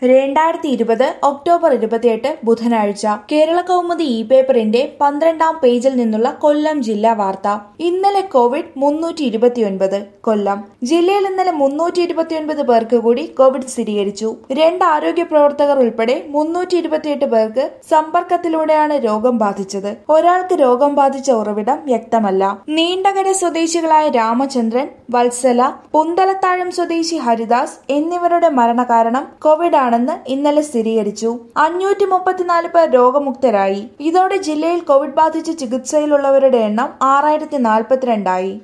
രണ്ടായിരത്തി ഇരുപത് ഒക്ടോബർ ഇരുപത്തിയെട്ട് ബുധനാഴ്ച കേരള കൗമുദി ഇ പേപ്പറിന്റെ പന്ത്രണ്ടാം പേജിൽ നിന്നുള്ള കൊല്ലം ജില്ലാ വാർത്ത ഇന്നലെ കോവിഡ് മുന്നൂറ്റി ഇരുപത്തിയൊൻപത് കൊല്ലം ജില്ലയിൽ ഇന്നലെ മുന്നൂറ്റി ഇരുപത്തിയൊൻപത് പേർക്ക് കൂടി കോവിഡ് സ്ഥിരീകരിച്ചു രണ്ട് ആരോഗ്യ പ്രവർത്തകർ ഉൾപ്പെടെ മുന്നൂറ്റി ഇരുപത്തിയെട്ട് പേർക്ക് സമ്പർക്കത്തിലൂടെയാണ് രോഗം ബാധിച്ചത് ഒരാൾക്ക് രോഗം ബാധിച്ച ഉറവിടം വ്യക്തമല്ല നീണ്ടകര സ്വദേശികളായ രാമചന്ദ്രൻ വത്സല പുന്തലത്താഴം സ്വദേശി ഹരിദാസ് എന്നിവരുടെ മരണകാരണം കോവിഡ് ആണെന്ന് ഇന്നലെ സ്ഥിരീകരിച്ചു അഞ്ഞൂറ്റി മുപ്പത്തിനാല് പേർ രോഗമുക്തരായി ഇതോടെ ജില്ലയിൽ കോവിഡ് ബാധിച്ച് ചികിത്സയിലുള്ളവരുടെ എണ്ണം ആറായിരത്തി നാൽപ്പത്തിരണ്ടായി